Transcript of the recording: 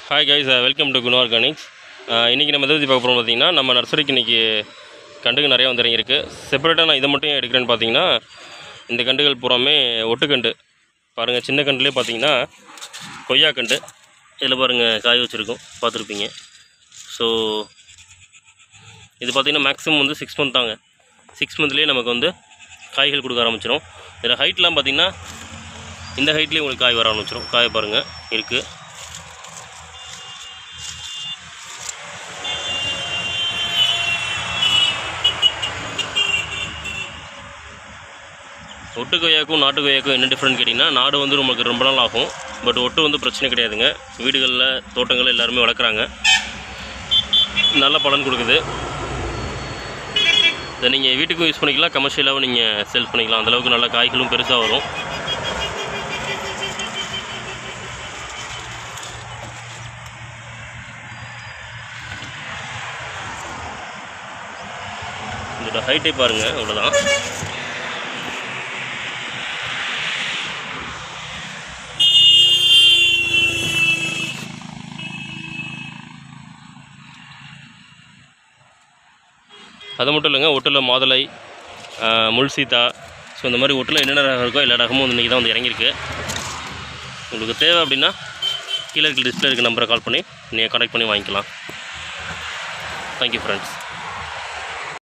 hi guys welcome to Guno organics இன்றைக்கி நம்ம எதை பற்றி பார்க்க போகிறோம் பார்த்தீங்கன்னா நம்ம நர்சரிக்கு இன்றைக்கி கண்டுகள் நிறையா வந்து இறங்கியிருக்கு செப்பரேட்டாக நான் இதை மட்டும் ஏன் எடுக்கிறேன்னு பார்த்தீங்கன்னா இந்த கண்டுகள் பூராமே ஒட்டுக்கண்டு பாருங்கள் சின்ன கண்டுலேயே பார்த்தீங்கன்னா கொய்யாக்கண்டு இதில் பாருங்கள் காய் வச்சுருக்கோம் பார்த்துருப்பீங்க ஸோ இது பார்த்திங்கன்னா மேக்ஸிமம் வந்து சிக்ஸ் மந்த் தாங்க சிக்ஸ் மந்த்லேயே நமக்கு வந்து காய்கள் கொடுக்க ஆரம்பிச்சிடும் இதில் ஹைட்லாம் பார்த்திங்கன்னா இந்த ஹைட்லேயே உங்களுக்கு காய் வர ஆரம்பிச்சிடும் காய் பாருங்கள் இருக்குது ஒட்டு கொய்யாக்கும் நாட்டு கொய்யாக்கும் என்ன டிஃப்ரெண்ட் கேட்டிங்கன்னா நாடு வந்து நமக்கு ரொம்ப நாள் ஆகும் பட் ஒட்டு வந்து பிரச்சனை கிடையாதுங்க வீடுகளில் தோட்டங்கள் எல்லாருமே வளர்க்குறாங்க நல்ல பலன் கொடுக்குது இதை நீங்கள் வீட்டுக்கும் யூஸ் பண்ணிக்கலாம் கமர்ஷியலாகவும் நீங்கள் சேல் பண்ணிக்கலாம் அந்தளவுக்கு நல்ல காய்களும் பெருசாக வரும் இதோட ஹைட்டே பாருங்கள் அவ்வளோதான் அது மட்டும் இல்லைங்க ஒட்டில் மாதுளை ஆஹ், முள் சீதா ஸோ இந்த மாதிரி ஒட்டில் என்னென்ன ரகம் இருக்கோ எல்லா ரகமும் வந்து இன்றைக்கி தான் வந்து இறங்கியிருக்கு உங்களுக்கு தேவை அப்படின்னா கீழே இருக்க டிஸ்பிளே இருக்க நம்பரை கால் பண்ணி நீங்கள் கான்டாக்ட் பண்ணி வாங்கிக்கலாம் தேங்க்யூ ஃப்ரெண்ட்ஸ்